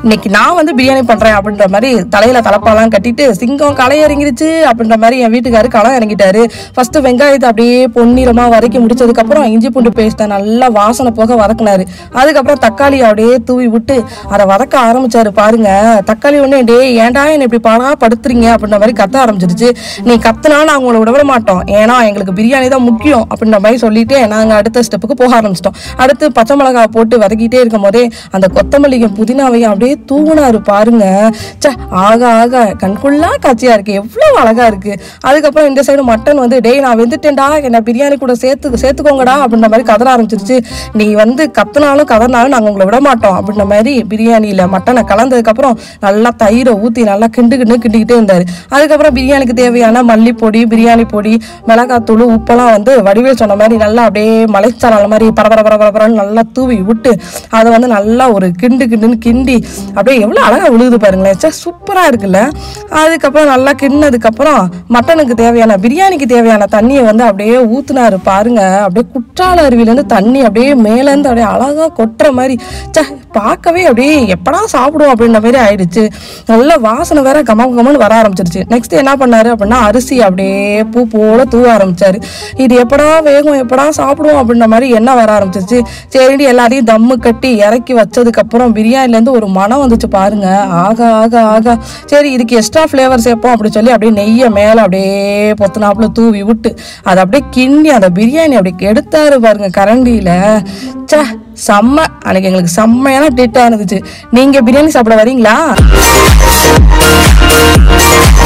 இன்னைக்கு நான் வந்து பிரியாணி பண்றேன் அப்படின்ற மாதிரி தலையில தலப்பாலாம் கட்டிட்டு சிங்கம் களை இறங்கிருச்சு அப்படின்ற மாதிரி என் வீட்டுக்காரு களம் இறங்கிட்டாரு ஃபர்ஸ்ட் வெங்காயத்தை அப்படியே பொன்னிறமா வதக்கி முடிச்சதுக்கு அப்புறம் இஞ்சி பூண்டு பேஸ்ட்டை நல்லா வாசனை போக வதக்குனாரு அதுக்கப்புறம் தக்காளி அப்படியே தூவி விட்டு அதை வதக்க ஆரம்பிச்சாரு பாருங்க தக்காளி ஒண்ணு டே ஏன்டா என்ன இப்படி பாடா படுத்துறீங்க அப்படின்ற மாதிரி கத்த ஆரம்பிச்சிருச்சு நீ கத்துனா நாங்க உங்களை விட மாட்டோம் ஏன்னா எங்களுக்கு பிரியாணி தான் முக்கியம் அப்படின்ற மாதிரி சொல்லிட்டு நாங்க அடுத்த ஸ்டெப்புக்கு போக ஆரம்பிச்சிட்டோம் அடுத்து பச்சை மிளகாய் போட்டு வதக்கிட்டே இருக்கும் போதே அந்த கொத்தமல்லியும் புதினாவையும் அப்படியே தூவுனாரு பாருங்க ச்சே ஆக ஆக கண்குள்ளா காட்சியா இருக்கு எவ்வளவு அழகா இருக்கு அதுக்கப்புறம் இந்த சைடு மட்டன் வந்து டேய் நான் வெந்துட்டேன்டா என்ன பிரியாணி கூட சேர்த்து சேர்த்துக்கோங்கடா அப்படின்ற மாதிரி கதற ஆரம்பிச்சிருச்சு நீ வந்து கத்துனாலும் கதறினாலும் நாங்க உங்களை விட மாட்டோம் அப்படின்ற மாதிரி பிரியாணியில மட்டனை கலந்ததுக்கு அப்புறம் நல்லா தயிரை ஊத்தி நல்லா கிண்டு கிண்டு கிண்டிக்கிட்டே இருந்தாரு அதுக்கப்புறம் பிரியாணிக்கு தேவையான மல்லிப்பொடி பிரியாணி பொடி மிளகாத்தூள் உப்பெல்லாம் வந்து வடிவேல் சொன்ன மாதிரி நல்லா அப்படியே மலைச்சாரல் மாதிரி பரபர பரபரன்னு நல்லா தூவி விட்டு அதை வந்து நல்லா ஒரு கிண்டு கிண்டுன்னு கிண்டி அப்படியே எவ்வளோ அழகா விழுகுது பாருங்களேன் சே சூப்பராக இருக்குல்ல அதுக்கப்புறம் நல்லா கிண்ணதுக்கப்புறம் மட்டனுக்கு தேவையான பிரியாணிக்கு தேவையான தண்ணியை வந்து அப்படியே ஊத்துனாரு பாருங்க அப்படியே குற்றால அருவியிலேருந்து தண்ணி அப்படியே மேலேருந்து அப்படியே அழகா கொட்டுற மாதிரி சே பார்க்கவே அப்படியே எப்படா சாப்பிடுவோம் அப்படின்ற மாதிரி ஆயிடுச்சு நல்ல வாசனை வேற கம கமன்னு வர ஆரம்பிச்சிருச்சு நெக்ஸ்ட் என்ன பண்ணாரு அப்படின்னா அரிசி அப்படியே பூ போல தூவ ஆரம்பிச்சாரு இது எப்படா வேகும் எப்படா சாப்பிடுவோம் அப்படின்ற மாதிரி என்ன வர ஆரம்பிச்சிருச்சு சரிடி எல்லாத்தையும் தம்மு கட்டி இறக்கி வச்சதுக்கு அப்புறம் பிரியாணில இருந்து ஒரு மனம் வந்துச்சு பாருங்க ஆக ஆக ஆக சரி இதுக்கு எக்ஸ்ட்ரா ஃப்ளேவர் சேர்ப்போம் அப்படின்னு சொல்லி அப்படியே நெய்யை மேல அப்படியே பொத்துனாப்புல தூவி விட்டு அதை அப்படியே கிண்டி அந்த பிரியாணி அப்படி எடுத்தாரு பாருங்க கரண்டியில ச்சே செம்ம அன்னைக்கு எங்களுக்கு செம்மையான டேட்டா இருந்துச்சு நீங்க பிரியாணி சாப்பிட வரீங்களா